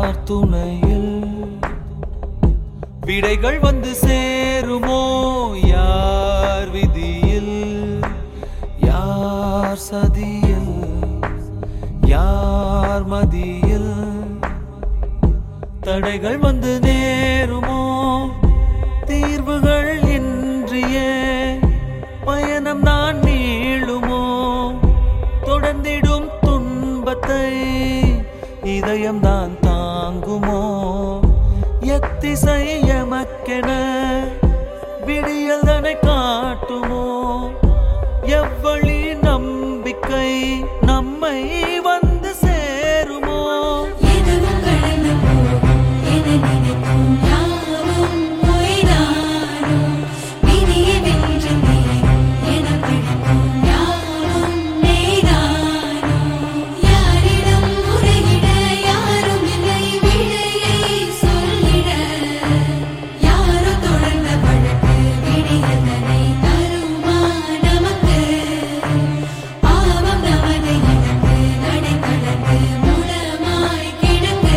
யார் துணையில் விடைகள் வந்து சேருமோ யார் விதியில் யார் சதியில் யார் மதியில் தடைகள் வந்து நேருமோ தீர்வுகள் இன்றிய பயணம் நான் நீளுமோ தொடர்ந்திடும் துன்பத்தை இதயம் தான் தாங்குமோ எத்திசை எமக்கென விடியல் தனை காட்டுமோ எவ்வழி நம்பிக்கை நம்மை வந்து சேருமோ எதுவும் கடந்து போகும் என நினைக்கும் யாவும் பொய்தானோ விதியை வென்று நிலைக்கும் என பிடிக்கும் யாவும் மெய்தானோ யாரிடம் முறையிட யாரும் இல்லை விடையை சொல்லிட யாரோ தொடர்ந்த வழக்கு விடியதனை தருமா நமக்கு பாவம் நமது இழப்பு நடை கடந்து மூலமாய் கிடக்கு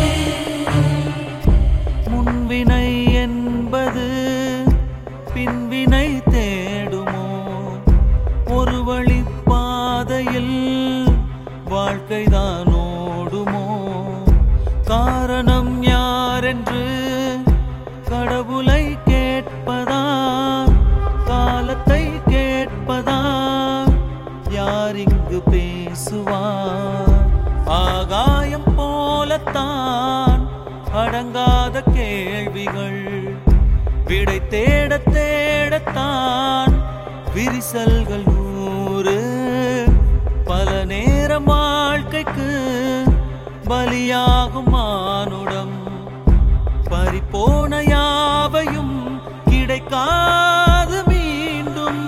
முன்வினை என்பது பின்வினை தேடுமோ ஒரு வழி பாதையில் வாழ்க்கைதான் ஓடுமோ காரணம் யாரென்று கடவுளை கேட்பதா காலத்தை கேட்பதா யார் இங்கு பேசுவார் ஆகாயம் போலத்தான் அடங்காத கேள்விகள் விடை தேட தேடத்தான் விரிசல்கள் நூறு பல நேரம் வாழ்க்கைக்கு பலியாகும் மானுடம் பறிப்போன யாவையும் கிடைக்காது மீண்டும்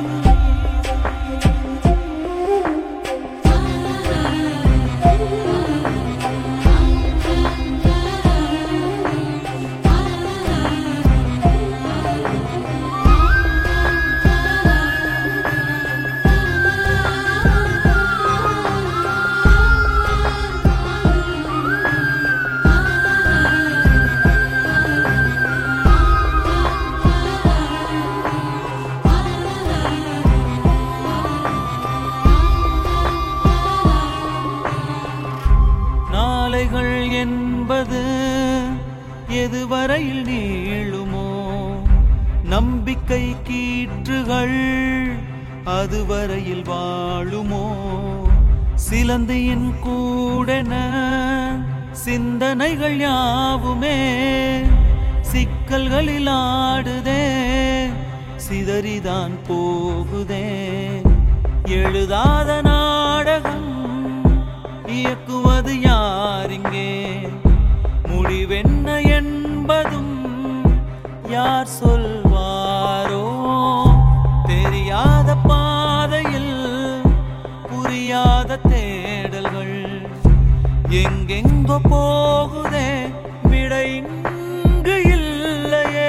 நாளைகள் என்பது எதுவரையில் நீளுமோ நம்பிக்கை கீற்றுகள் அதுவரையில் வாழுமோ சிலந்தியின் கூடென சிந்தனைகள் யாவுமே சிக்கல்களில் ஆடுதே சிதறிதான் போகுதே எழுதாத நாடகம் இயக்குவது யாரிங்கே முடிவென்ன என்பதும் யார் சொல்வாரோ தெரியாத பாதையில் புரியாத தேடல்கள் எங்கெங்கோ போகுதே விடை இங்கு இல்லையே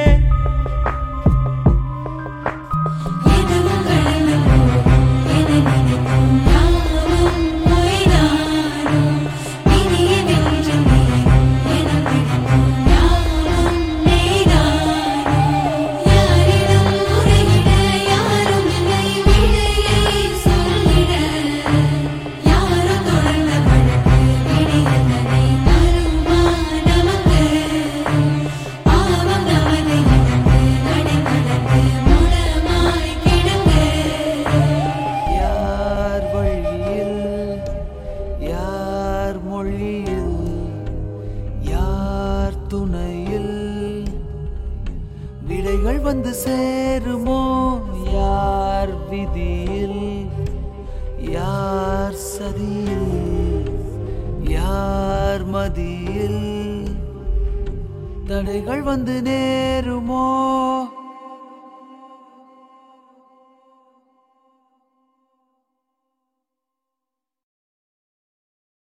எதுவும் கடந்து போகும் என நினைக்கும் யாவும் பொய்தானோ விதியை வென்று நிலைக்கும் என பிடிக்கும் யாவும் மெய்தானோ யாரிடம் முறையிட யாரும் இல்லை விடையை சொல்லிட யாரோ தொடர்ந்த வழக்கு விடியதனை தருமா நமக்கு பாவம் நமது இழப்பு நடை கடந்து மூலமாய் கிடக்கு யார் வழியில் யார் மொழியில் யார் துணையில் விடைகள் வந்து சேருமோ யார் விதியில் யார் சதியில் யார் மதியில் தடைகள் வந்து நேருமோ